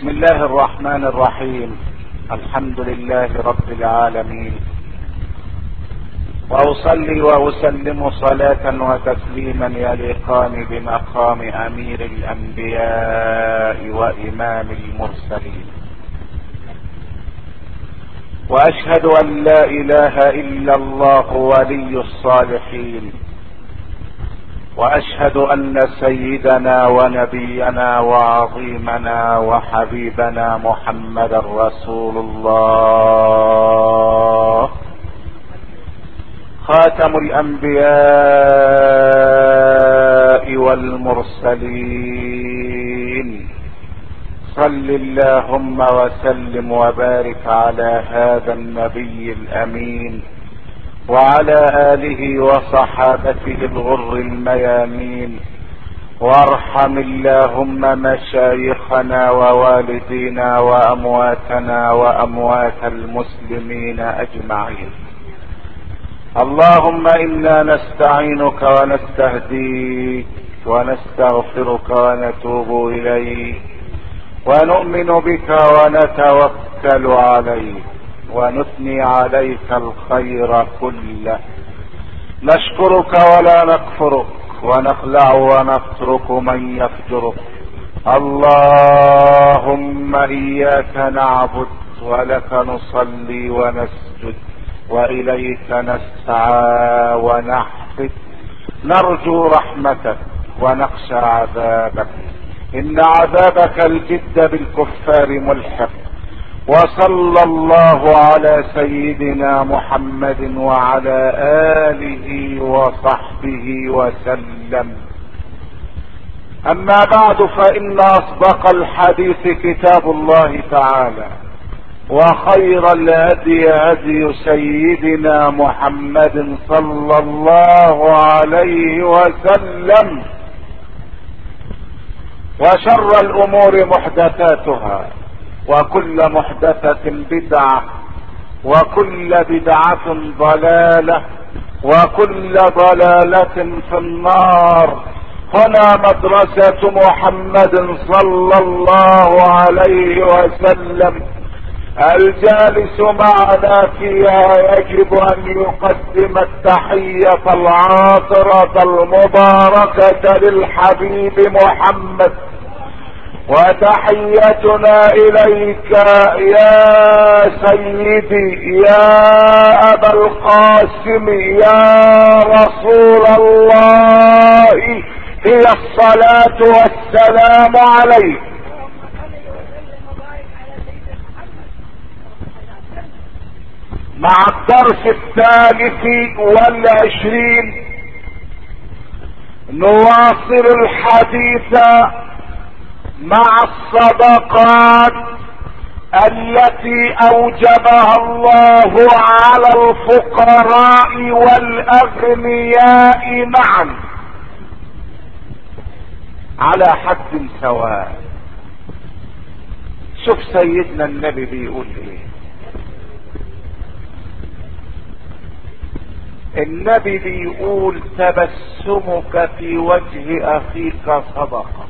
بسم الله الرحمن الرحيم الحمد لله رب العالمين واصلي واسلم صلاة وتسليما يليقان بمقام امير الانبياء وامام المرسلين واشهد ان لا اله الا الله ولي الصالحين واشهد ان سيدنا ونبينا وعظيمنا وحبيبنا محمد رسول الله خاتم الانبياء والمرسلين صل اللهم وسلم وبارك على هذا النبي الامين وعلى اله وصحابته الغر الميامين وارحم اللهم مشايخنا ووالدينا وامواتنا واموات المسلمين اجمعين اللهم انا نستعينك ونستهديك ونستغفرك ونتوب اليك ونؤمن بك ونتوكل عليك ونثني عليك الخير كله نشكرك ولا نكفرك ونخلع ونترك من يفجرك اللهم اياك نعبد ولك نصلي ونسجد واليك نسعى ونحفد نرجو رحمتك ونخشى عذابك ان عذابك الجد بالكفار ملحق وصلى الله على سيدنا محمد وعلى اله وصحبه وسلم اما بعد فان اصدق الحديث كتاب الله تعالى وخير الهدي هدي سيدنا محمد صلى الله عليه وسلم وشر الامور محدثاتها وكل محدثة بدعة وكل بدعة ضلالة وكل ضلالة في النار هنا مدرسة محمد صلى الله عليه وسلم الجالس معنا فيها يجب ان يقدم التحية العاطرة المباركة للحبيب محمد وتحيتنا اليك يا سيدي يا ابا القاسم يا رسول الله هي الصلاة والسلام عليك مع الدرس الثالث والعشرين نواصل الحديث مع الصدقات التي اوجبها الله على الفقراء والاغنياء معا على حد سواء شوف سيدنا النبي بيقول ايه النبي بيقول تبسمك في وجه اخيك صدقه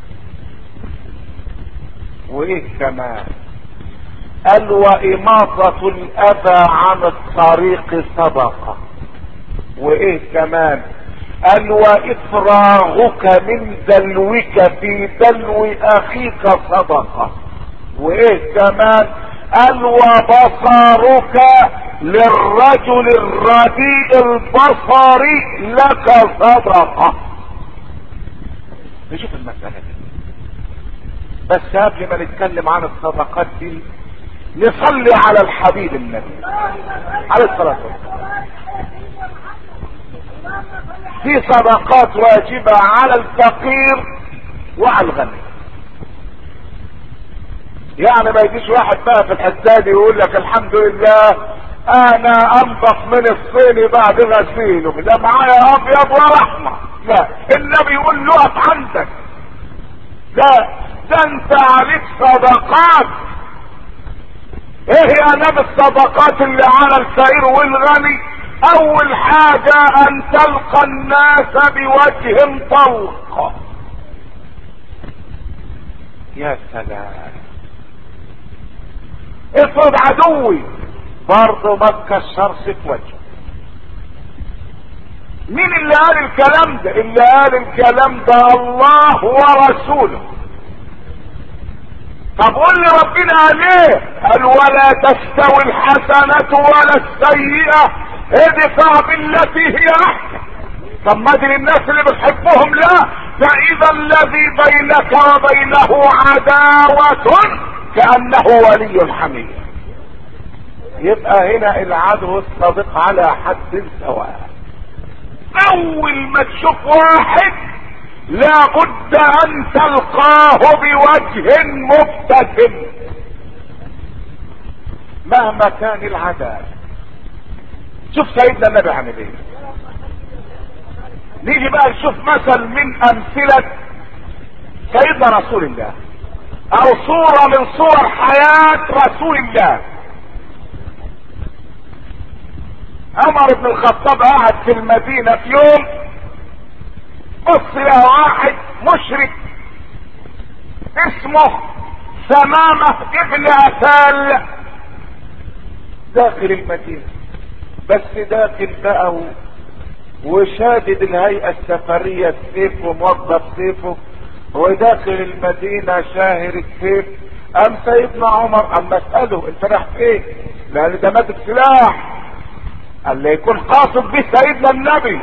وايه كمان قال واماطة الاذى عن الطريق صدقة وايه كمان قال وافراغك من دلوك في دلو اخيك صدقة وايه كمان قال وبصرك للرجل الرديء البصر لك صدقة نشوف المسألة دي بس قبل ما نتكلم عن الصدقات دي نصلي على الحبيب النبي عليه الصلاة والسلام في صدقات واجبة على الفقير وعلى الغني يعني ما يجيش واحد بقى في الحداد يقول لك الحمد لله انا انضف من الصيني بعد غسيله ده معايا ابيض ورحمة لا النبي يقول له اقف عندك لا ده انت عليك صدقات ايه يا نبي الصدقات اللي على الفقير والغني اول حاجة ان تلقى الناس بوجه طلق يا سلام افرض عدوي برضه ما تكسرش في وجهه مين اللي قال الكلام ده اللي قال الكلام ده الله ورسوله طب قول لي ربنا قال ايه قال ولا تستوي الحسنة ولا السيئة ادفع بالتي هي احسن طب ما دي الناس اللي بتحبهم لا فاذا الذي بينك وبينه عداوة كأنه ولي حميد يبقى هنا العدو الصادق على حد سواء اول ما تشوف واحد لابد ان تلقاه بوجه مبتسم مهما كان العذاب شوف سيدنا النبي عامل ايه نيجي بقى نشوف مثل من امثلة سيدنا رسول الله او صورة من صور حياة رسول الله عمر بن الخطاب قاعد في المدينة في يوم بص له واحد مشرك اسمه سمامة ابن أثال داخل المدينة بس داخل بقى وشادد الهيئة السفرية السيف وموظف سيفه وداخل المدينة شاهر السيف قام سيدنا عمر قام اسأله انت رايح فين؟ لان ده ماسك سلاح قال لي يكون قاصد به سيدنا النبي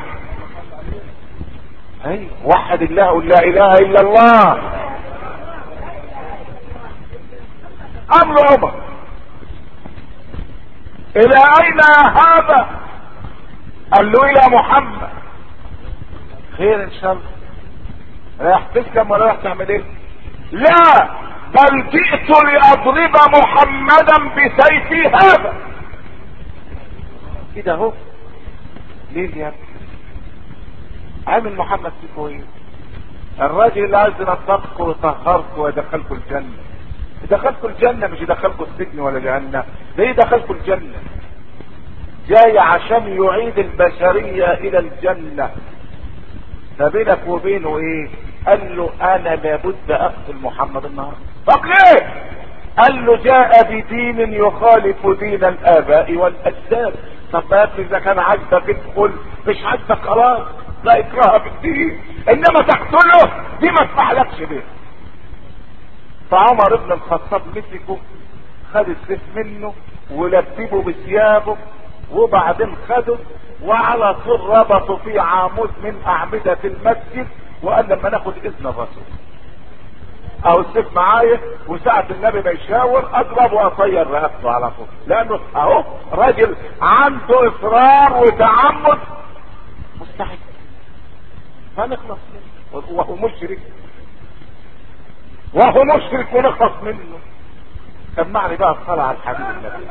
اي وحد الله قل لا اله الا الله قام له عمر الى اين هذا قال له الى محمد خير ان شاء الله رايح تسلم ولا رايح تعمل ايه لا بل جئت لاضرب محمدا بسيفي هذا كده اهو ليه يا ابني عامل محمد فيكم ايه الراجل اللي عايز ينطقكم ويطهركم ويدخلكم الجنه يدخلكم الجنه مش يدخلكم السجن ولا جهنم ده يدخلكم الجنه جاي عشان يعيد البشريه الى الجنه فبينك وبينه ايه قال له انا لابد اقتل محمد النهارده طب ليه قال له جاء بدين يخالف دين الاباء والاجداد طب يا ابني اذا كان عاجبك ادخل مش عاجبك خلاص لا اكراه في الدين انما تقتله دي ما تفعلكش بيه فعمر بن الخطاب مسكه خد السيف منه ولببه بثيابه وبعدين خده وعلى طول ربطه في عمود من اعمدة المسجد وقال لما ناخد اذن الرسول او السيف معايا وساعة النبي ما يشاور اضرب واطير رقبته على طول لانه اهو راجل عنده اصرار وتعمد مستحيل فنخلص منه وهو مشرك وهو مشرك ونخلص منه سمعني بقى الصلاة على الحبيب النبي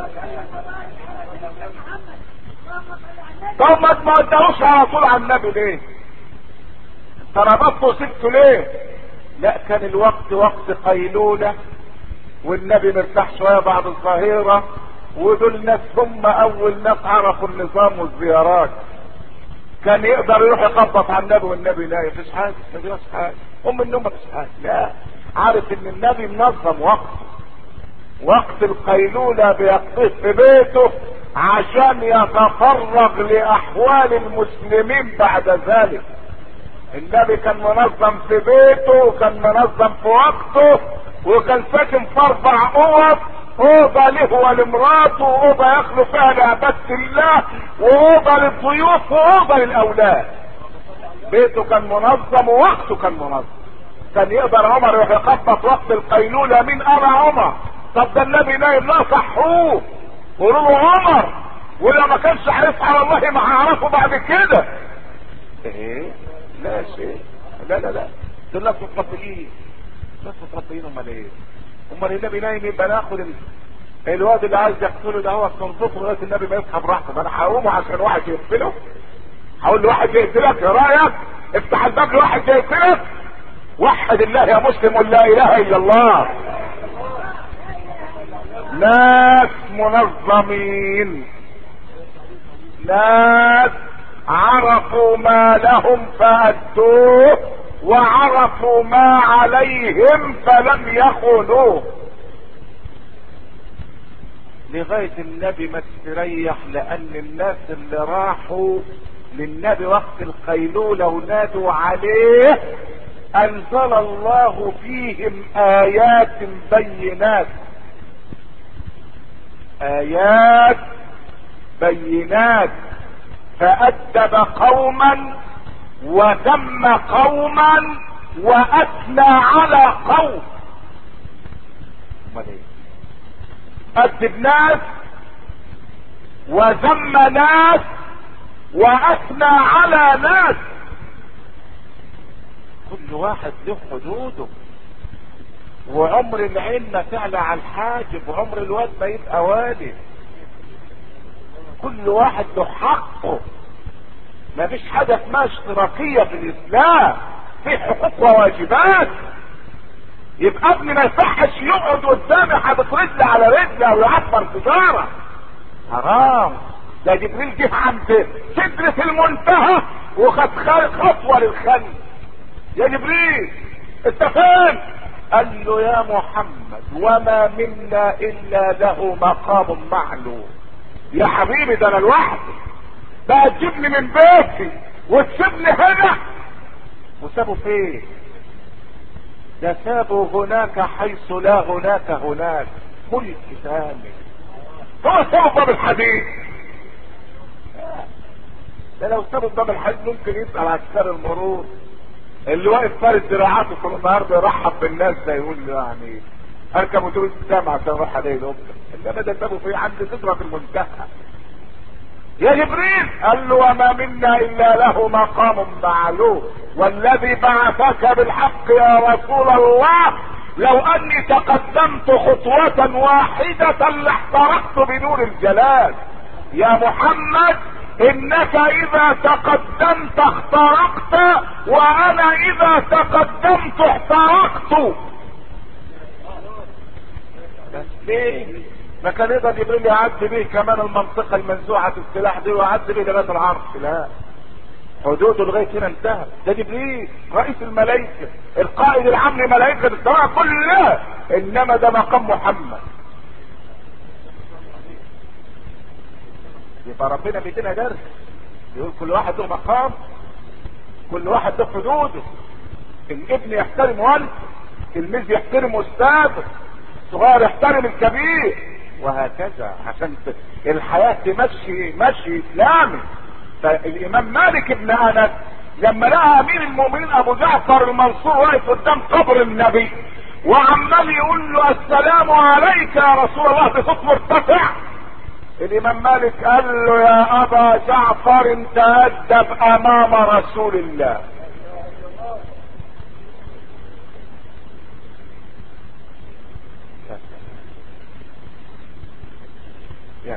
طب ما ما اداروش على طول على النبي ليه؟ انت ربطته وسبته ليه؟ لا كان الوقت وقت قيلولة والنبي مرتاح شوية بعد الظهيرة ودول ناس هم اول ناس عرفوا النظام والزيارات كان يقدر يروح يخبط على النبي والنبي لا مفيش حاجة مفيش حاجة ام النوم مفيش حاجة لا عارف ان النبي منظم وقته وقت القيلولة بيقضيه في بيته عشان يتفرغ لأحوال المسلمين بعد ذلك النبي كان منظم في بيته وكان منظم في وقته وكان ساكن في اربع اوض اوضه له ولمراته واوضه يخلو فيها لعباده الله واوضه للضيوف واوضه للاولاد بيته كان منظم ووقته كان منظم كان يقدر عمر يروح يخبط وقت القيلوله مين انا عمر طب ده النبي نايم لا صحوه قولوا له عمر ولا ما كانش هيصحى والله ما هعرفه بعد كده ايه لا شيء لا لا لا دول ناس متربيين ناس متربيين امال ايه امال النبي نايم يبقى ناخد ال... الواد اللي عايز يقتله ده هو تنظفه لغايه النبي ما يصحى براحته انا هقومه عشان واحد يقتله هقول لواحد يقتلك يا رايك افتح الباب لواحد يقتلك وحد الله يا مسلم لا اله الا الله ناس منظمين ناس عرفوا ما لهم فأدوه وعرفوا ما عليهم فلم يخونوه لغاية النبي ما تستريح لان الناس اللي راحوا للنبي وقت القيلولة ونادوا عليه انزل الله فيهم ايات بينات ايات بينات فادب قوما وذم قوما واثنى على قوم امال ايه ادب ناس وذم ناس واثنى على ناس كل واحد له حدوده وعمر العين ما تعلى على الحاجب وعمر الواد ما يبقى والد كل واحد له حقه ما فيش حاجة اسمها اشتراكية في الاسلام في حقوق وواجبات يبقى ابني ما يصحش يقعد قدامي حاطط رجل على رجل او يعبر تجارة حرام ده جبريل جه عند سدرة المنتهى وخد خطوة للخلق يا جبريل انت فين قال له يا محمد وما منا الا له مقام معلوم يا حبيبي ده انا لوحدي بقى تجيبني من بيتي وتسيبني هنا وسابه فين ده سابه هناك حيث لا هناك هناك ملك ثاني هو سابه باب الحديد ده لو سابه باب الحديد ممكن يسأل عسكري المرور اللي واقف فارد دراعاته طول النهار بيرحب بالناس ده يقول له يعني اركب اتوبيس السام عشان اروح عليه الامه انما ده سابه في عند سدره المنتهى يا جبريل قال له وما منا الا له مقام معلوم والذي بعثك بالحق يا رسول الله لو اني تقدمت خطوة واحدة لاحترقت بنور الجلال يا محمد انك اذا تقدمت احترقت وانا اذا تقدمت احترقت بس ليه ما كان يقدر جبريل يعدي به كمان المنطقة المنزوعة السلاح دي ويعدي به لغاية العرش لا حدوده لغاية هنا انتهى ده جبريل رئيس الملائكة القائد العام لملائكة السماء كلها انما ده مقام محمد يبقى ربنا بيدينا درس يقول كل واحد له مقام كل واحد له حدوده الابن يحترم والده التلميذ يحترم استاذه الصغير يحترم الكبير وهكذا عشان الحياة تمشي مشي اسلامي فالامام مالك بن انس لما لقى امير المؤمنين ابو جعفر المنصور واقف قدام قبر النبي وعمال يقول له السلام عليك يا رسول الله بصوت مرتفع الامام مالك قال له يا ابا جعفر انت ادب امام رسول الله يا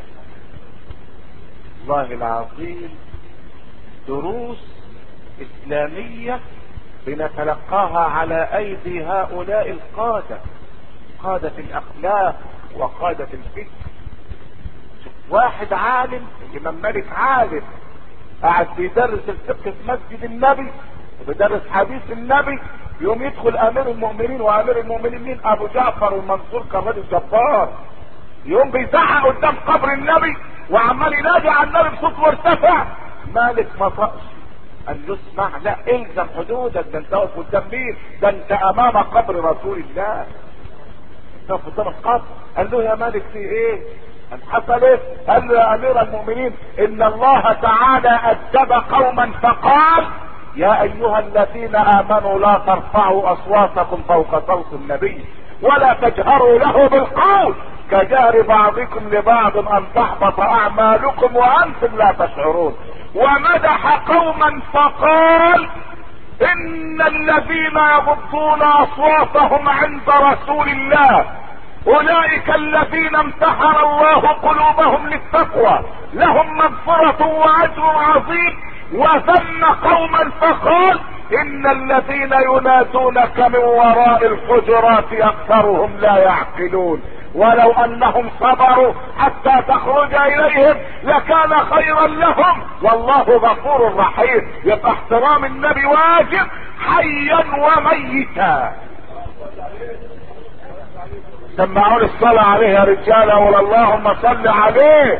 الله العظيم دروس اسلامية بنتلقاها على ايدي هؤلاء القادة قادة الاخلاق وقادة الفكر واحد عالم الامام مالك عالم قاعد بيدرس الفقه في مسجد النبي وبيدرس حديث النبي يوم يدخل امير المؤمنين وامير المؤمنين مين ابو جعفر المنصور كان راجل جبار يوم بيزعق قدام قبر النبي وعمال ينادي على النبي بصوت مرتفع مالك ما طقش قال له اسمع لا الزم حدودك ده انت واقف قدام مين ده انت امام قبر رسول الله انت واقف قدام القبر قال له يا مالك في ايه قال حصل ايه قال له يا امير المؤمنين ان الله تعالى ادب قوما فقال يا ايها الذين امنوا لا ترفعوا اصواتكم فوق صوت النبي ولا تجهروا له بالقول كجهر بعضكم لبعض ان تحبط اعمالكم وانتم لا تشعرون ومدح قوما فقال ان الذين يغضون اصواتهم عند رسول الله اولئك الذين امتحن الله قلوبهم للتقوى لهم مغفرة واجر عظيم وذم قوما فقال ان الذين ينادونك من وراء الحجرات اكثرهم لا يعقلون ولو انهم صبروا حتى تخرج اليهم لكان خيرا لهم والله غفور رحيم يبقى احترام النبي واجب حيا وميتا سمعوا الصلاة عليه يا رجالة ولا اللهم صل عليه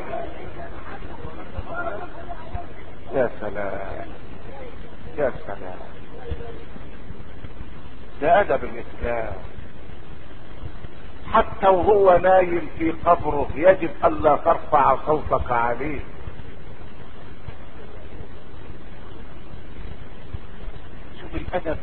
يا سلام يا سلام ده ادب الاسلام حتى وهو نايم في قبره يجب الا ترفع صوتك عليه شوف الادب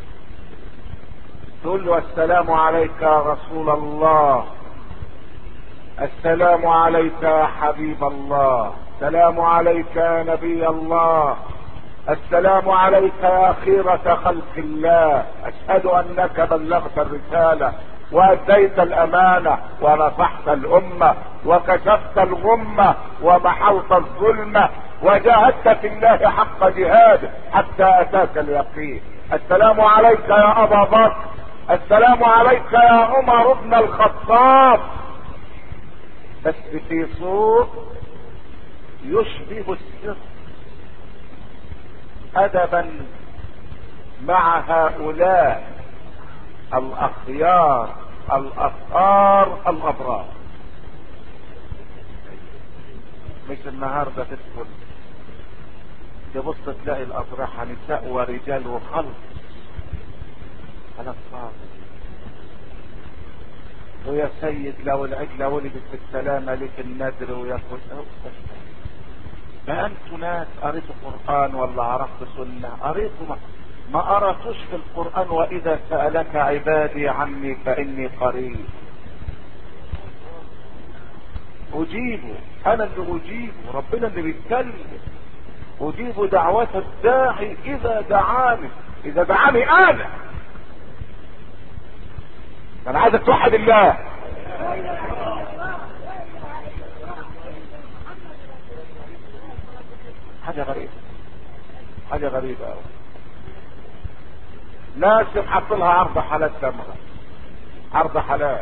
تقول له السلام عليك يا رسول الله السلام عليك يا حبيب الله السلام عليك يا نبي الله السلام عليك يا خيرة خلق الله اشهد انك بلغت الرسالة واديت الامانة ونصحت الامة وكشفت الغمة ومحوت الظلمة وجاهدت في الله حق جهاده حتى اتاك اليقين السلام عليك يا ابا بكر السلام عليك يا عمر بن الخطاب بس في صوت يشبه السر ادبا مع هؤلاء الاخيار الاطهار الابرار مش النهارده تدخل تبص تلاقي الاضرحه نساء ورجال وخلق على الصعب ويا سيد لو العجلة ولدت بالسلامة لك النذر وياخد ما انتوا ناس قريتوا قرآن ولا عرفتوا سنة قريتوا ما, ما قرأتوش في القرآن واذا سألك عبادي عني فاني قريب اجيبه انا اللي اجيبه ربنا اللي بيتكلم اجيب دعوة الداعي اذا دعاني اذا دعاني انا انا عايزك توحد الله حاجة غريبة حاجة غريبة أوي ناس حط لها عرض حالات دمغة عرض حالات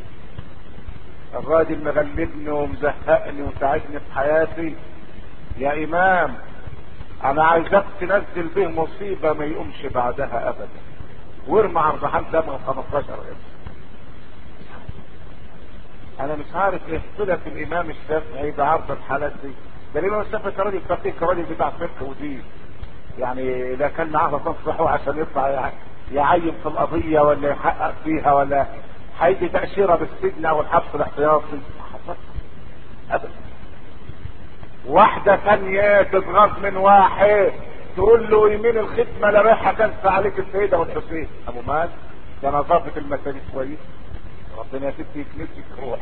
الراجل مغلبني ومزهقني وتعبني في حياتي يا امام انا عايزك تنزل به مصيبة ما يقومش بعدها ابدا وارمى عرض حال دمغة 15 قرش انا مش عارف ايه صلة الامام الشافعي بعرض الحالات دي ده الامام الشافعي كراجل فقيه كراجل بتاع فقه ودين يعني لا كان معاه تصرحه عشان يطلع يعين في القضية ولا يحقق فيها ولا هيدي تأشيرة بالسجن او الحبس الاحتياطي ابدا واحدة ثانية تضغط من واحد تقول له يمين الختمة لا رايحة تنسى عليك السيدة والحسين ابو مال ده نظافة المساجد كويس ربنا يا ستي يكنسك روح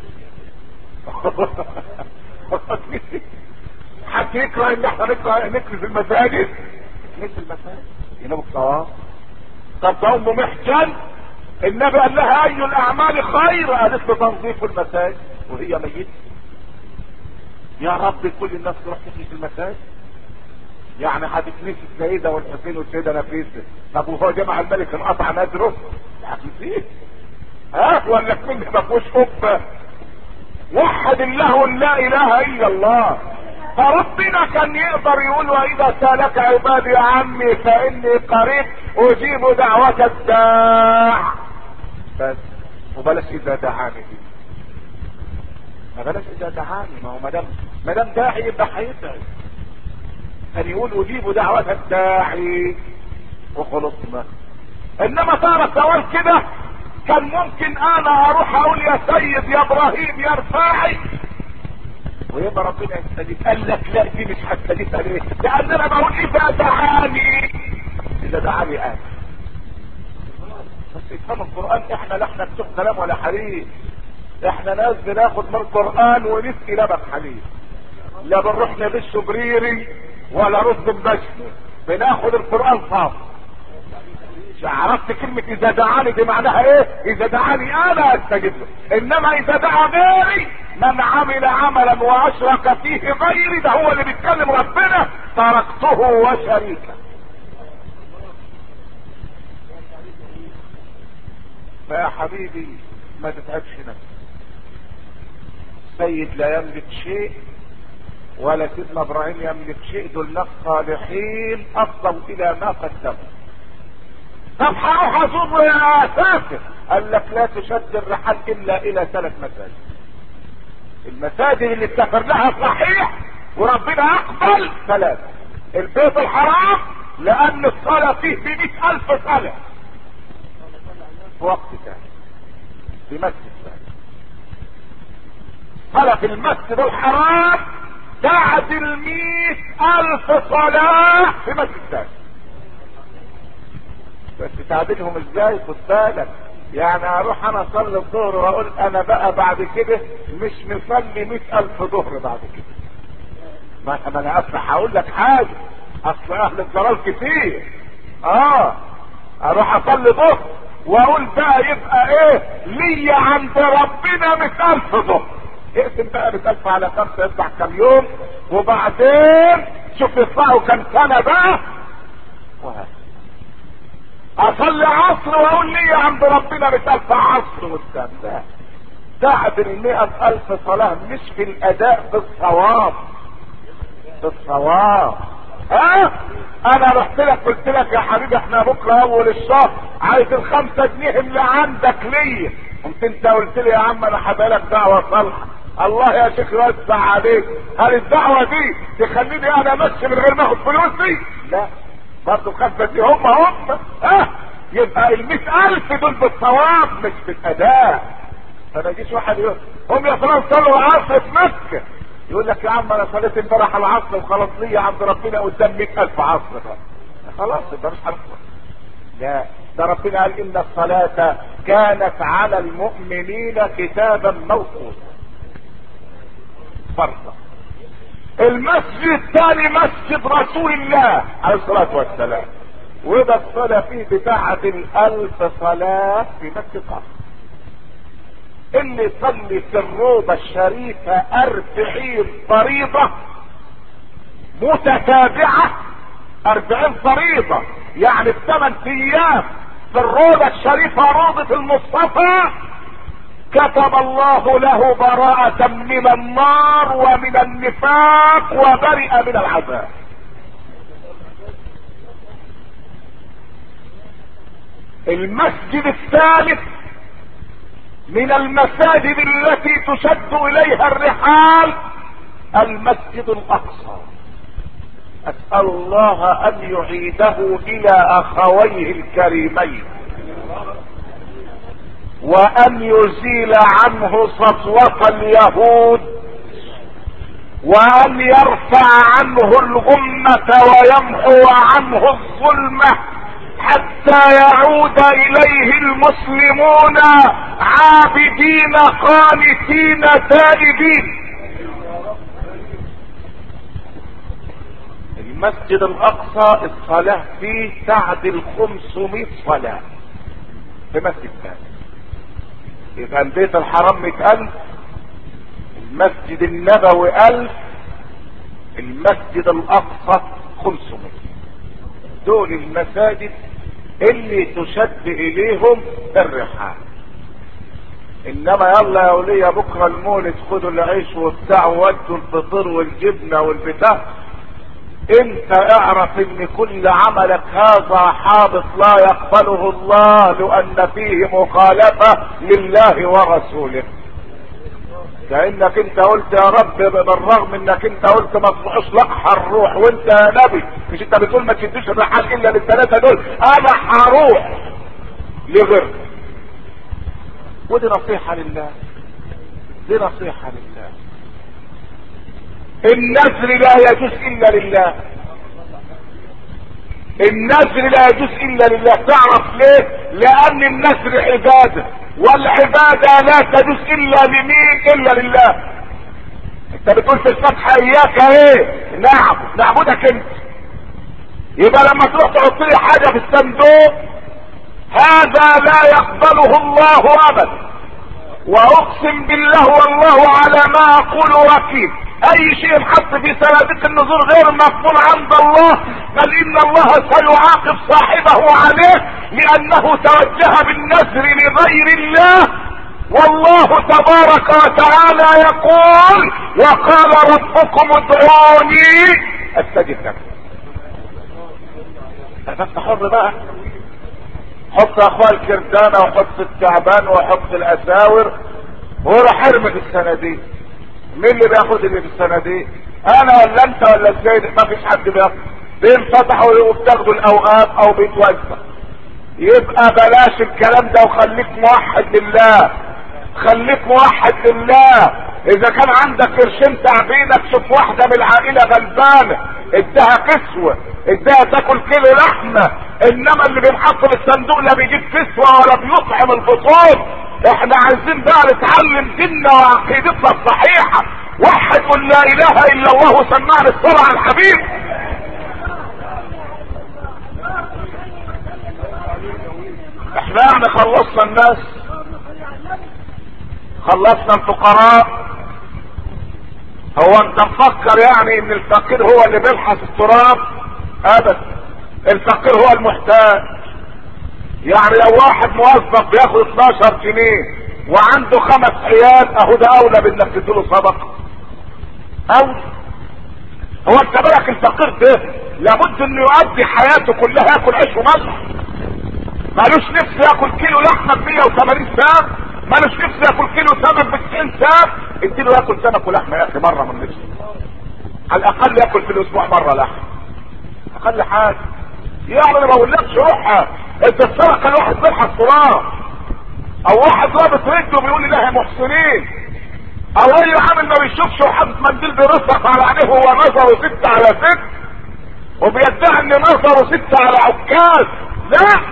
حد يكره ان احنا نكره نكنس المساجد نكنس المساجد ينام الصواب طب ده ام محجن النبي قال لها اي الاعمال خير قالت له تنظيف المساجد وهي ميتة يا رب كل الناس تروح تكنس المساجد يعني هتكنس السيدة والحسين والسيدة نفيسة طب وهو جمع الملك انقطع نادره هتنسيه ها ولا كل ما فيهوش قبه وحد الله لا اله الا الله فربنا كان يقدر يقول واذا سالك عبادي عني فاني قريب اجيب دعوة الداع بس وبلاش اذا دعاني دي ما بلاش اذا دعاني ما هو مدام مدام داعي يبقى هيدعي كان يقول اجيب دعوة الداعي وخلصنا انما صارت اول كده كان ممكن انا اروح اقول يا سيد يا ابراهيم يا رفاعي ويبقى ربنا يستجيب قال لك لا دي مش هستجيب عليه لان انا بقول اذا دعاني اذا دعاني انا بس افهم القران احنا لا احنا بتوع كلام ولا حديث احنا ناس بناخد من القران ونسقي لبن حليب لا بنروح نغش بريري ولا رز بمشي بناخد القران صافي عرفت كلمة إذا دعاني دي معناها إيه؟ إذا دعاني أنا أستجيب له، إنما إذا دعا غيري من عمل عملا وأشرك فيه غيري ده هو اللي بيتكلم ربنا تركته وشريكه. فيا حبيبي ما تتعبش نفسك. سيد لا يملك شيء ولا سيدنا ابراهيم يملك شيء دول ناس صالحين افضل الى ما قدموا طب هروح ازور يا سافر قال لك لا تشد الرحال الا الى ثلاث مساجد المساجد اللي اتفر لها صحيح وربنا اقبل ثلاثة البيت الحرام لان الصلاة فيه بمئة الف صلاة في وقت ثاني في مسجد ثاني صلاة في المسجد الحرام تعدل مئة الف صلاة في مسجد ثاني بس تعدلهم ازاي خد بالك يعني اروح انا اصلي الظهر واقول انا بقى بعد كده مش مصلي مئة الف ظهر بعد كده ما ما انا اصلا هقول لك حاجه اصل اهل الضلال كتير اه اروح اصلي ظهر واقول بقى يبقى ايه ليا عند ربنا مئة الف ظهر اقسم بقى مئة الف على خمسة يطلع كام يوم وبعدين شوف يطلعوا كام سنة بقى وهكذا اصلي عصر واقول لي عند ربنا بتلف عصر والسلام تعدل المئة الف صلاة مش في الاداء بالصواب بالصواب ها انا رحت لك قلت لك يا حبيبي احنا بكره اول الشهر عايز الخمسة جنيه اللي عندك ليا قمت انت قلت لي يا عم انا هبقى دعوة صالحة الله يا شيخ يوسع عليك هل الدعوة دي تخليني انا امشي من غير ما اخد فلوسي لا برضه الخمسة دي هم هم اه يبقى المئة الف دول بالصواب مش بالاداء فما يجيش واحد يقول هم يا فلان صلوا العصر في مكة يقول لك يا عم انا صليت امبارح العصر وخلاص ليا عند ربنا قدام مئة الف عصر بقى خلاص يبقى مش هنصر لا ده ربنا قال ان الصلاة كانت على المؤمنين كتابا موقوتا فرضا المسجد الثاني مسجد رسول الله عليه الصلاة والسلام وده الصلاة فيه بتاعة الألف صلاة في مسجد قصر اللي يصلي في الروضة الشريفة أربعين فريضة متتابعة أربعين فريضة يعني بثمان أيام في الروضة الشريفة روضة المصطفى كتب الله له براءة من النار ومن النفاق وبرئ من العذاب المسجد الثالث من المساجد التي تشد اليها الرحال المسجد الاقصى اسال الله ان يعيده الى اخويه الكريمين وان يزيل عنه سطوة اليهود وان يرفع عنه الغمة ويمحو عنه الظلمة حتى يعود اليه المسلمون عابدين قانتين تائبين المسجد الاقصى الصلاة فيه تعدل 500 صلاة في مسجد ثاني يبقى البيت الحرام 100000 المسجد النبوي 1000 المسجد الاقصى 500 دول المساجد اللي تشد اليهم الرحال انما يلا يا وليه بكره المولد خدوا العيش وبتاع وودوا الفطير والجبنه والبتاع انت اعرف ان كل عملك هذا حابط لا يقبله الله لان فيه مخالفه لله ورسوله كانك انت قلت يا رب بالرغم انك انت قلت ما تروحش لا هنروح وانت يا نبي مش انت بتقول ما تشدوش الرحال الا للثلاثه دول انا هروح لغير ودي نصيحه لله دي نصيحه لله النذر لا يجوز الا لله النذر لا يجوز الا لله تعرف ليه لان النذر عباده والعبادة لا تجوز الا لمين الا لله انت بتقول في الفتحة اياك ايه نعم نعبدك انت يبقى لما تروح تحط لي حاجة في الصندوق هذا لا يقبله الله ابدا واقسم بالله والله على ما اقول وكيل اي شيء حط في صناديق النذور غير مقبول عند الله بل ان الله سيعاقب صاحبه عليه لانه توجه بالنذر لغير الله والله تبارك وتعالى يقول وقال ربكم ادعوني استجب لكم فانت حر بقى حط اخويا الكردانة وحط التعبان وحط الاساور وروح ارمي في الصناديق مين اللي بياخد اللي في الصناديق انا ولا انت ولا السيد ما فيش حد بياخد بينفتحوا وبتاخدوا الاوقات او بيتوزع يبقى بلاش الكلام ده وخليك موحد لله خليك موحد لله اذا كان عندك قرشين تعبينك شوف واحدة من العائلة غلبانة ادها كسوة ادها تاكل كيلو لحمة انما اللي بينحط في الصندوق لا بيجيب كسوة ولا بيطعم البطون احنا عايزين بقى نتعلم ديننا وعقيدتنا الصحيحة وحد قل لا اله الا الله وسمعنا الصلاة على الحبيب احنا يعني خلصنا الناس خلصنا الفقراء هو انت مفكر يعني ان الفقير هو اللي بيلحس التراب ابدا الفقير هو المحتاج يعني لو واحد موظف بياخد 12 جنيه وعنده خمس عيال اهو ده اولى بانك تديله صدقه اولى هو انت بالك الفقير ده لابد انه يؤدي حياته كلها ياكل عيش وملح مالوش نفس ياكل كيلو لحمه ب 180 ساعه مالوش نفس ياكل كيلو سمك ب 90 ساعه اديله ياكل سمك ولحمه يا اخي مره من نفسه على الاقل ياكل في الاسبوع مره لحمه اقل حاجه يعني انا ما بقولكش روح انت السرقه الواحد بيلحق التراب او واحد رابط رجله بيقول لي لا يا محسنين او اي عامل ما بيشوفش وحاطط منديل بيرصق على عينيه وهو نظره ست على ست وبيدعي ان نظره ست على عكاز لا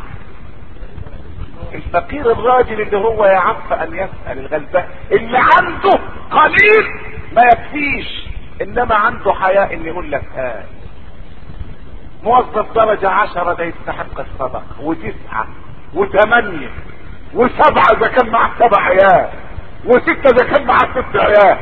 الفقير الراجل اللي هو يعف ان يسأل الغلبان اللي عنده قليل ما يكفيش انما عنده حياء ان يقول لك ها موظف درجة عشرة ده يستحق الصدقة وتسعة وثمانية وسبعة اذا كان معاه سبع عيال وستة اذا كان معاه ست عيال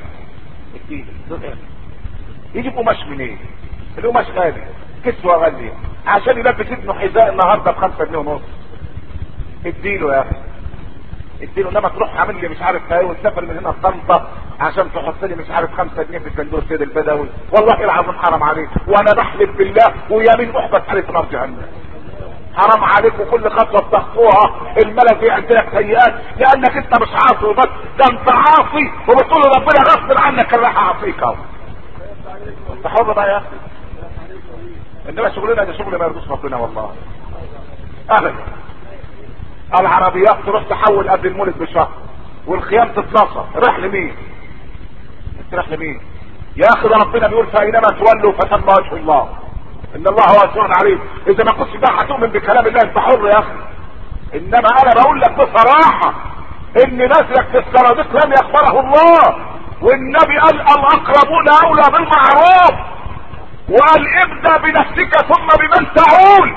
يجيب قماش منين؟ القماش غالي كسوة غالية عشان يلبس ابنه حذاء النهارده بخمسة جنيه ونص اديله يا اخي اديله انما تروح عامل لي مش عارف ايه وتسافر من هنا طنطا عشان تحط لي مش عارف خمسة جنيه في صندوق السيد البدوي والله العظيم حرام عليك وانا بحلف بالله ويمين احبس عليه في نار جهنم حرام عليك وكل خطوه بتخطوها الملك بيعد لك سيئات لانك انت مش عاصي وبس ده انت عاصي وبتقول ربنا غصب عنك اللي هعصيك اهو انت حر بقى يا اخي انما شغلنا ده شغل ما يرضوش ربنا والله ابدا العربيات تروح تحول قبل المولد بشهر والخيام تتنصر راح لمين راح لمين يا اخي ده ربنا بيقول فاينما تولوا فتم وجه الله ان الله واسع عليم اذا ما كنتش بقى هتؤمن بكلام الله انت حر يا اخي انما انا بقول لك بصراحه ان نزلك في الصناديق لم يخبره الله والنبي قال الاقربون اولى بالمعروف وقال ابدا بنفسك ثم بمن تعول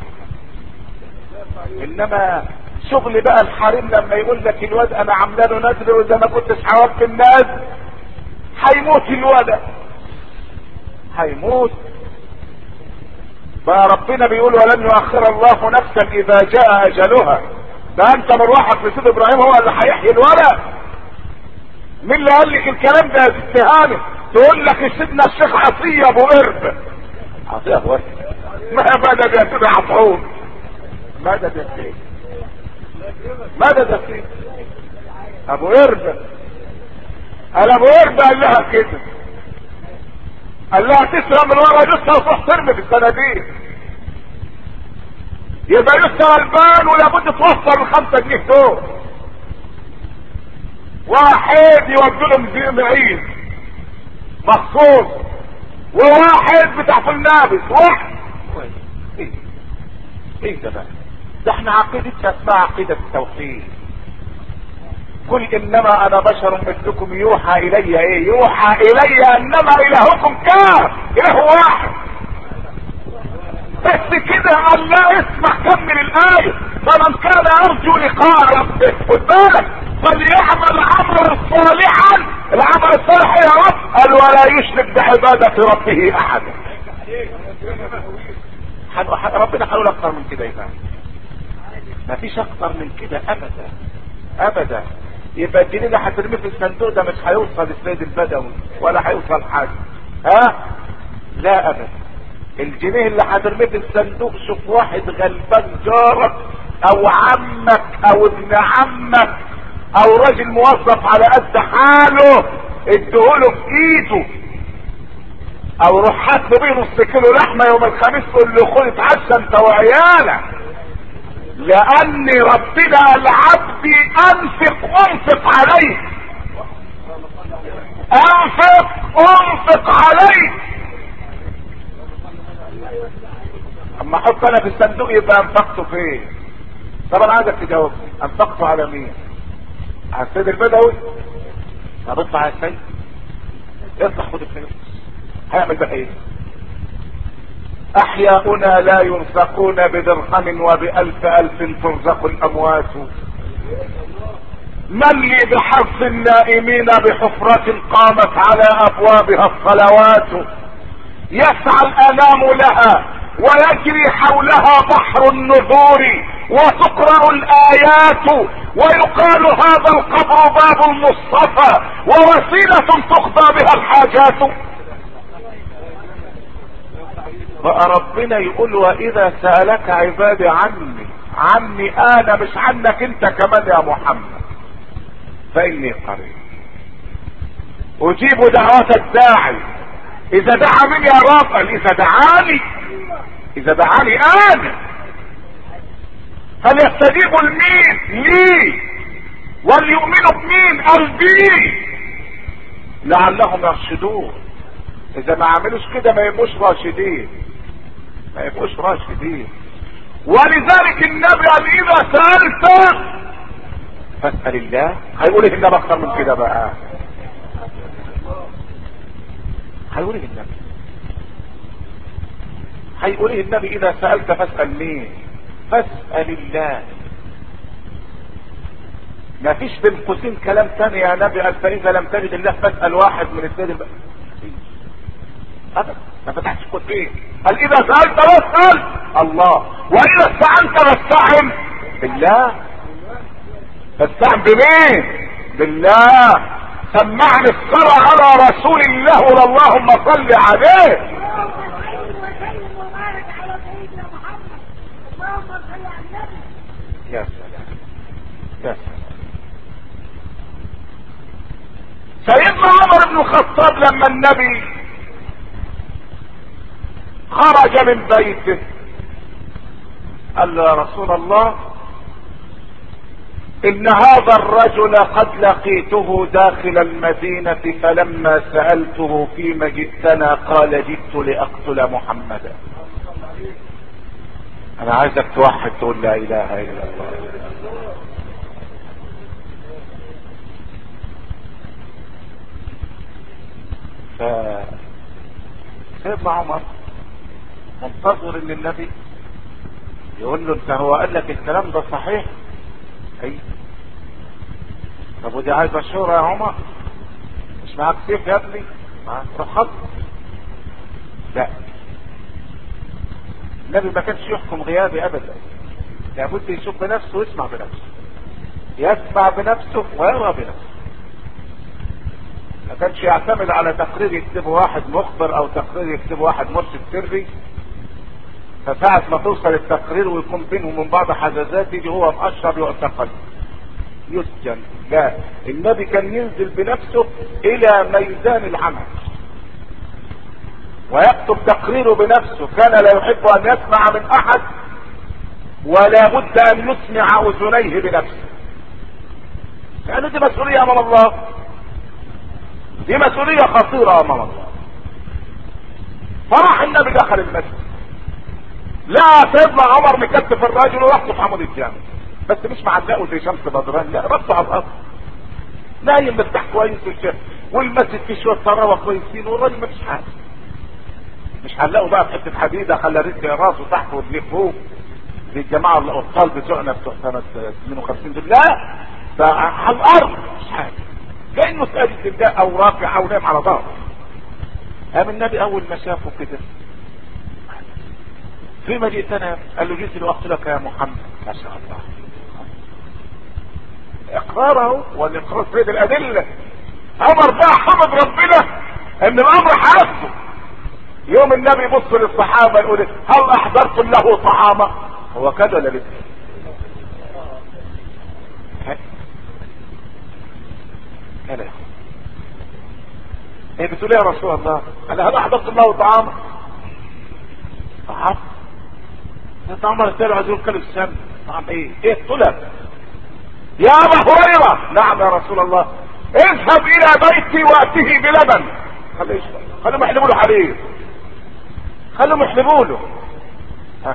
انما شغل بقى الحريم لما يقول لك الواد انا عامله له نذر واذا ما كنتش حوضت الناس هيموت الولد هيموت بقى ربنا بيقول ولن يؤخر الله نفسا اذا جاء اجلها ده انت مروحك لسيد ابراهيم هو اللي هيحيي الولد مين اللي قال لك الكلام ده يا ست هاني تقول لك سيدنا الشيخ عطيه ابو قرب عطيه ابو قرب ما مدد يا سيدي عطعون مدد يا سيدي مدد يا سيدي ابو قرب قال ابو قرب قال لها كده قال لها تسرق من ورا جثه وتروح ترمي في الصناديق يبقى لسه غلبان ولابد توفر الخمسة جنيه دول واحد يودي لهم معين مخصوص وواحد بتاع فلنابس واحد ايه ايه ده بقى ده احنا عقيدتنا اسمها عقيدة التوحيد قل انما انا بشر مثلكم يوحى الي ايه يوحى الي انما الهكم كاف اله واحد بس كده قال لا اسمع كمل الايه فمن كان يرجو لقاء ربه خد بالك فليعمل عملا صالحا العمل الصالح يا رب قال ولا يشرك بعبادة ربه احدا ربنا هنقول اكتر من كده يبقى ما فيش اكتر من كده ابدا ابدا يبقى الجنيه اللي هترميه في الصندوق ده مش هيوصل السيد البدوي ولا هيوصل حاجه ها لا ابدا الجنيه اللي هترميه في الصندوق شوف واحد غلبان جارك او عمك او ابن عمك او راجل موظف على قد حاله اديهوله في ايده او روح هات له بيه نص كيلو لحمه يوم الخميس تقول له خد اتعشى انت وعيالك لان ربنا قال عبدي انفق انفق عليك انفق انفق عليك اما احط انا في الصندوق يبقى انفقته فين طب انا عايزك تجاوب انفقته على مين على السيد البدوي طب اطلع يا سيد اطلع خد الفلوس هيعمل بقى ايه احياؤنا لا ينفقون بدرهم وبالف الف ترزق الاموات من لي بحرف النائمين بحفرة قامت على ابوابها الصلوات يسعى الانام لها ويجري حولها بحر النذور وتقرأ الآيات ويقال هذا القبر باب المصطفى ووسيلة تقضى بها الحاجات بقى ربنا يقول واذا سألك عبادي عني عني انا مش عنك انت كمان يا محمد فاني قريب اجيب دعوة الداعي اذا دعا من يا رب قال اذا دعاني اذا دعاني انا فليستجيبوا لمين لي وليؤمنوا بمين قال بي لعلهم يرشدون اذا ما عملوش كده ما يبقوش راشدين ما يبقوش راشدين ولذلك النبي قال اذا سألت فاسأل الله هيقول ايه النبي اكتر من كده بقى هيقول ايه النبي هيقول ايه النبي اذا سألت فاسأل مين فاسأل الله ما فيش بين قوسين كلام تاني يا نبي قال فاذا لم تجد الله فاسأل واحد من السيد الب... ابدا ما فتحتش قوسين قال اذا سألت فاسأل الله واذا استعنت فاستعن بالله فاستعن بمين بالله سمعني الصلاة على رسول الله اللهم صل عليه يا سلام يا سلام سيدنا عمر بن الخطاب لما النبي خرج من بيته قال له يا رسول الله ان هذا الرجل قد لقيته داخل المدينة فلما سألته فيما جئتنا قال جئت لأقتل محمدا انا عايزك توحد تقول لا اله الا الله ف سيدنا عمر منتظر ان النبي يقول له انت هو قال لك الكلام ده صحيح اي طب ودي عايزه شورى يا عمر مش معاك سيف يا ابني معاك روح خط لا النبي ما كانش يحكم غيابي ابدا لابد يشوف بنفسه ويسمع بنفسه يسمع بنفسه ويرى بنفسه ما كانش يعتمد على تقرير يكتبه واحد مخبر او تقرير يكتبه واحد مرشد سري فساعة ما توصل التقرير ويكون بينهم من بعض حزازات يجي هو مؤشر يعتقل يسجن لا النبي كان ينزل بنفسه الى ميدان العمل ويكتب تقريره بنفسه كان لا يحب ان يسمع من احد ولا بد ان يسمع اذنيه بنفسه يعني دي مسؤولية امام الله دي مسؤولية خطيرة امام الله فراح النبي دخل المسجد لا سيدنا عمر مكتف الراجل وراسه في عمود الجامع بس مش معلقه زي شمس بدران لا راسه على الارض نايم مرتاح كويس والشيخ والمسجد فيه شويه طراوه كويسين والراجل مفيش حاجه مش هنلاقوا بقى في حته حديده خلى رجل راسه تحت ورجليه فوق زي الجماعه الابطال بتوعنا بتوع سنه 52 دول لا ده على الارض مش حاجه كانه ساجد لله او رافع او نايم على ظهره قام النبي اول ما شافه كده فيما جئتنا قال له جئت لاقتلك يا محمد ما شاء الله اقراره والاقرار سيد الادله عمر بقى حمد ربنا ان الامر حاسه يوم النبي يبص للصحابة يقول هل احضرتم له طعاما هو كده ولا لسه كده ايه بتقول يا رسول الله انا هل احضرتم له طعاما طعام طعام رسالة عايزين كلب السم طعام ايه ايه الطلب يا ابا هريرة نعم يا رسول الله اذهب الى بيتي واتيه بلبن خليه يشرب خليهم يحلبوا له حليب خليهم يحلبوا له ها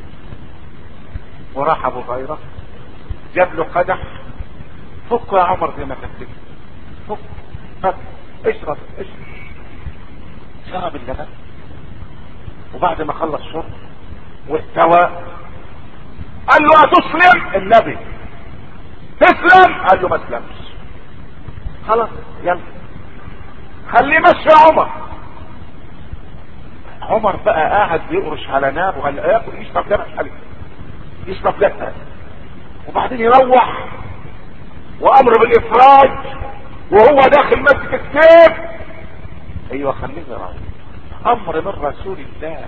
وراح ابو هريرة جاب له قدح فك يا عمر زي ما كنت فك فك اشرب اشرب شرب اللبن وبعد ما خلص شرب واستوى قال له اتسلم النبي تسلم قال له ما اسلمش خلاص يلا خليه مشي يا عمر عمر بقى قاعد بيقرش على ناب وقال ياكل يشرب لبن حليب يشرب لبن وبعدين يروح وامر بالافراج وهو داخل مسجد السيف ايوه خليه رايح امر من رسول الله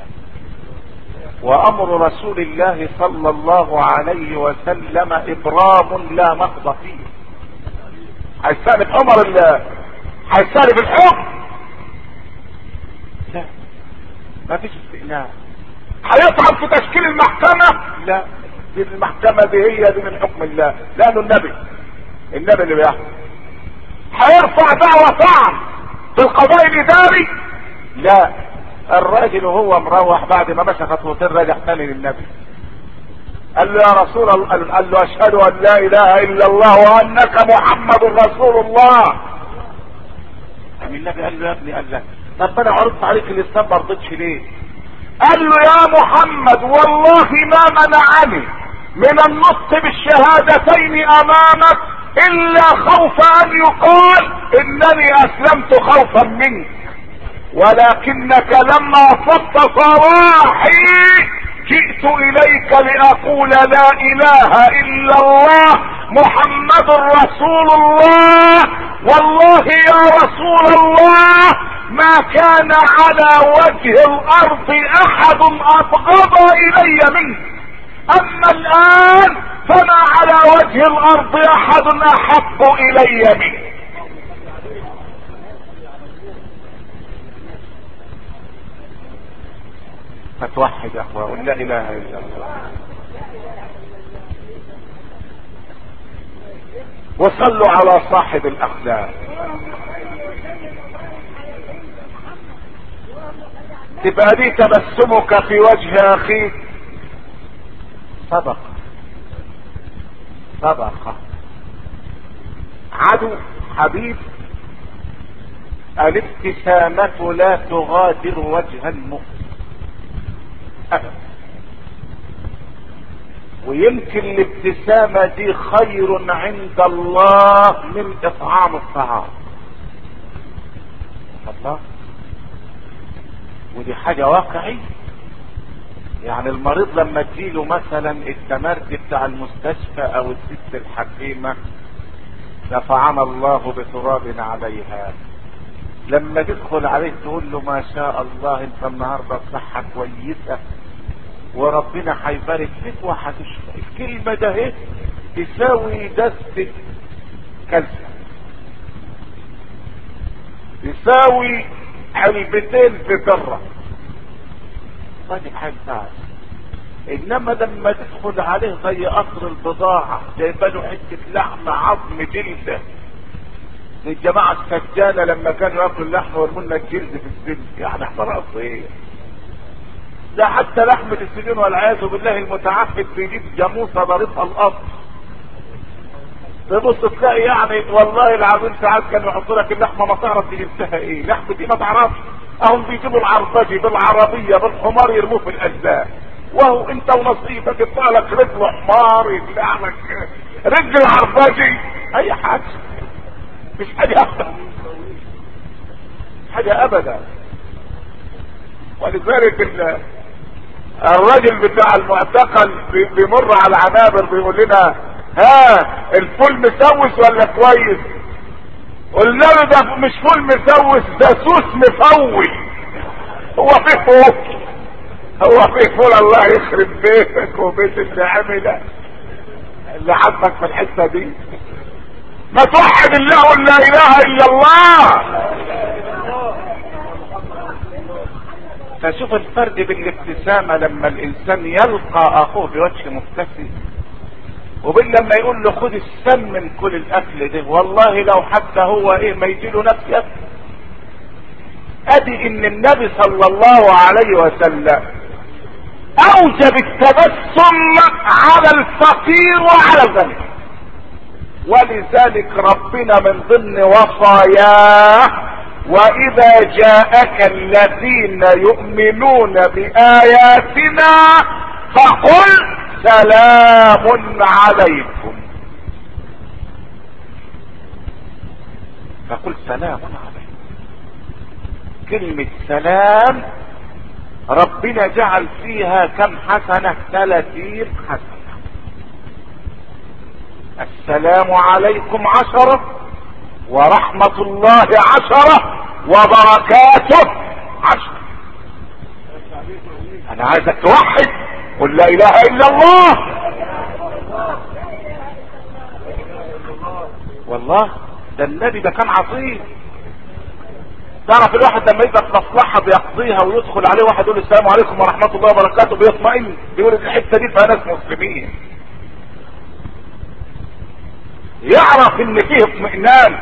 وامر رسول الله صلى الله عليه وسلم ابرام لا نقض فيه هيستأنف عمر ال هيستأنف الحكم لا ما فيش استئناف هيطعن في تشكيل المحكمة لا دي المحكمة دي هي دي من حكم الله لانه النبي النبي اللي بيحكم هيرفع دعوة طعن في القضاء الاداري لا الراجل وهو مروح بعد ما مشى خطوتين راجع تاني للنبي قال له يا رسول الله قال له اشهد ان لا اله الا الله وانك محمد رسول الله قام النبي قال له يا ابني قال له طب انا عرضت عليك الاسلام ما رضيتش ليه قال له يا محمد والله ما منعني من النطق بالشهادتين امامك الا خوف ان يقال انني اسلمت خوفا منك ولكنك لما صدت صراحي جئت اليك لاقول لا اله الا الله محمد رسول الله والله يا رسول الله ما كان على وجه الارض احد ابغض الي منك اما الان فما على وجه الارض احد احب الي منك فتوحد يا اخوة لا اله الا الله وصلوا على صاحب الاخلاق تبقى دي تبسمك في وجه اخيك صدقة صدقة عدو حبيب الابتسامة لا تغادر وجه المؤمن أبدا ويمكن الابتسامة دي خير عند الله من اطعام الطعام الله ودي حاجة واقعية يعني المريض لما تجيله مثلا التمرد بتاع المستشفى او الست الحكيمة نفعنا الله بتراب عليها لما تدخل عليه تقول له ما شاء الله انت النهارده بصحة كويسة وربنا هيبارك فيك وهتشفى الكلمة ده ايه تساوي دستة كالسيوم تساوي علبتين في ذرة طيب حاجة انما لما تدخل عليه زي قطر البضاعة جايبه حتة لحمة عظم جلده زي الجماعة السجانة لما كانوا ياكلوا اللحمة ويرموا الجلد في السجن يعني احنا ايه ده حتى لحمة السجون والعياذ بالله المتعفد بيجيب جاموسة ضاربها القبر تبص تلاقي يعني والله العظيم ساعات كانوا يحطوا لك اللحمة ما تعرف دي جبتها ايه لحمة دي ما تعرفش اهم بيجيبوا العربجي بالعربية بالحمار يرموه في الاجزاء وهو انت ونصيبك يطلع لك رجل حمار يطلع لك رجل عربجي اي حاجة مش حاجة ابدا حاجة ابدا ولذلك الراجل بتاع المعتقل بيمر على العنابر بيقول لنا ها الفول مسوس ولا كويس قلنا له ده مش فول مسوس ده سوس مفول هو فيه فول هو فيه فول الله يخرب بيتك وبيت اللي عمله اللي عبك في الحته دي ما توحد الله لا اله الا الله فشوف الفرق بين الابتسامة لما الانسان يلقى اخوه بوجه مبتسم وبين لما يقول له خد السم من كل الاكل ده والله لو حتى هو ايه ما يجيله نفس ياكل ادي ان النبي صلى الله عليه وسلم اوجب التبسم على الفقير وعلى الغني ولذلك ربنا من ضمن وصاياه واذا جاءك الذين يؤمنون باياتنا فقل سلام عليكم فقل سلام عليكم كلمة سلام ربنا جعل فيها كم حسنة ثلاثين حسنة السلام عليكم عشرة ورحمة الله عشرة وبركاته عشرة انا عايزك توحد قل لا اله الا الله والله ده النبي ده كان عظيم تعرف الواحد لما يبقى في مصلحة بيقضيها ويدخل عليه واحد يقول السلام عليكم ورحمة الله وبركاته بيطمئن بيقول الحتة دي فيها ناس مسلمين يعرف ان فيه اطمئنان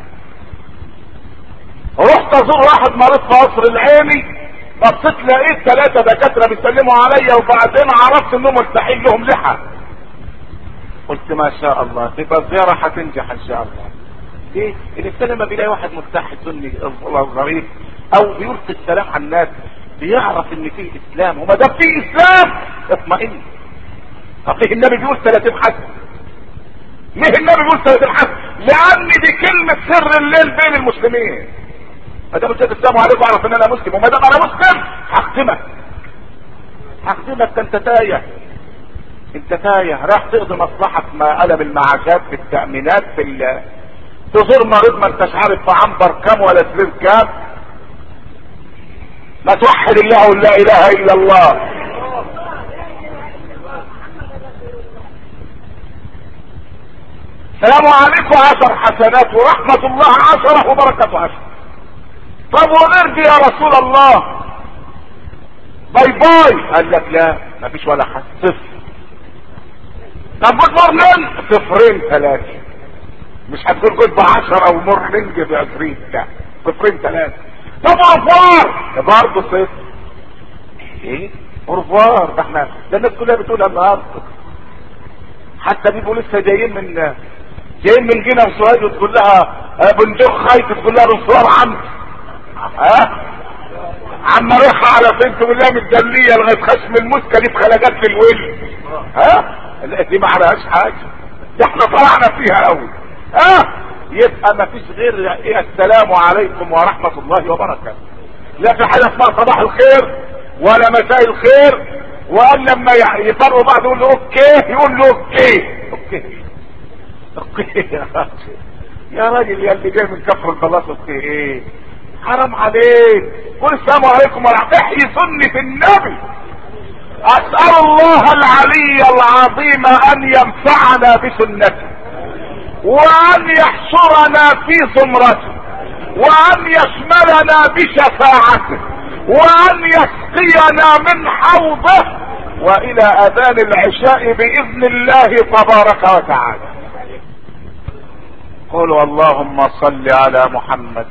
رحت ازور واحد مريض في قصر العيني بصيت لقيت ثلاثة دكاترة بيسلموا عليا وبعدين عرفت انهم مرتاحين لهم لحى قلت ما شاء الله تبقى الزيارة هتنجح ان شاء الله ايه الانسان لما بيلاقي واحد مرتاح سني ظريف او بيلقي السلام على الناس بيعرف ان فيه اسلام وما دام فيه اسلام اطمئن طب ليه النبي بيقول 30 حد ليه النبي بيقول 30 حد لان دي كلمة سر الليل بين المسلمين ما دام قلت السلام عليكم اعرف ان انا مسلم وما دام انا مسلم هختمك هختمك ده انت تايه انت تايه راح تقضي مصلحة ما قلم المعاشات في التأمينات في ال تزور مريض ما انتش عارف في عنبر كام ولا سرير كام ما توحد الله ولا اله الا الله السلام عليكم عشر حسنات ورحمة الله عشرة وبركة عشر طب ونرجي يا رسول الله باي باي قال لك لا ما فيش ولا حد صفر طب جود مورنينج صفرين ثلاثة مش هتقول جود بعشرة او مورنينج بعشرين لا صفرين ثلاثة طب اورفوار برضه صفر ايه اورفوار ده احنا ده الناس كلها بتقول النهارده حتى بيبقوا لسه جايين من جايين من جنة وسوهاج وتقول لها بندق خايف تقول لها رسوار عم ها عم رايحة على فين تقول لها متدلية لغاية خشم المسكة دي بخلجات في الول ها لا دي ما عليهاش حاجة دي احنا طلعنا فيها قوي ها يبقى ما فيش غير ايه السلام عليكم ورحمة الله وبركاته لا في حاجة اسمها صباح الخير ولا مساء الخير وقال لما يفرقوا بعض يقول له اوكي يقول له اوكي اوكي اوكي يا راجل يا راجل يا اللي جاي من كفر البلاط اوكي ايه حرام عليك قل السلام عليكم ورحمة احيي سنة النبي اسأل الله العلي العظيم ان ينفعنا بسنته وان يحشرنا في زمرته وان يشملنا بشفاعته وان يسقينا من حوضه والى اذان العشاء باذن الله تبارك وتعالى قولوا اللهم صل على محمد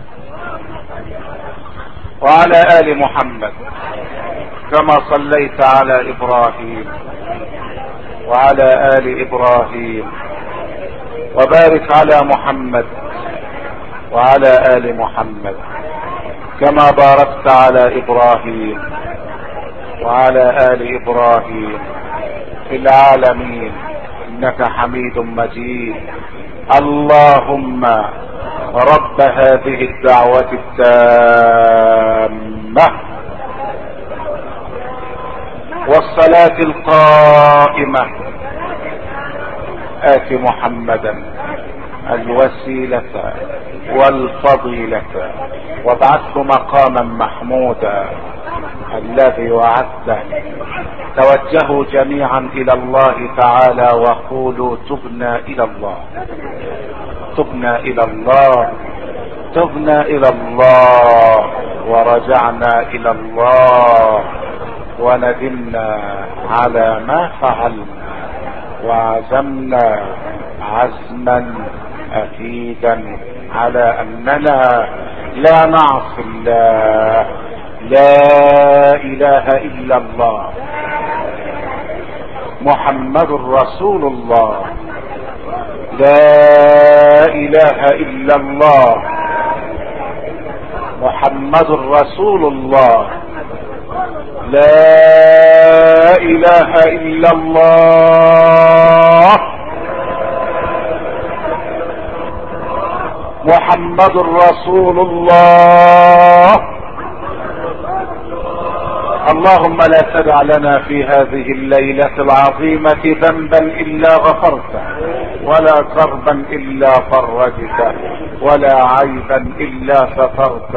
وعلى ال محمد كما صليت على ابراهيم وعلى ال ابراهيم وبارك على محمد وعلى ال محمد كما باركت على ابراهيم وعلى ال ابراهيم في العالمين انك حميد مجيد اللهم رب هذه الدعوة التامة والصلاة القائمة آت محمدا الوسيلة والفضيلة وابعثه مقاما محمودا الذي وعدته توجهوا جميعا الى الله تعالى وقولوا تبنا الى الله تبنا الى الله تبنا الى الله ورجعنا الى الله وندمنا على ما فعلنا وعزمنا عزما اكيدا على اننا لا نعصي الله لا اله الا الله محمد رسول الله لا اله الا الله محمد رسول الله لا اله الا الله محمد رسول الله اللهم لا تدع لنا في هذه الليلة العظيمة ذنبا الا غفرته ولا كربا الا فرجته ولا عيبا الا سترته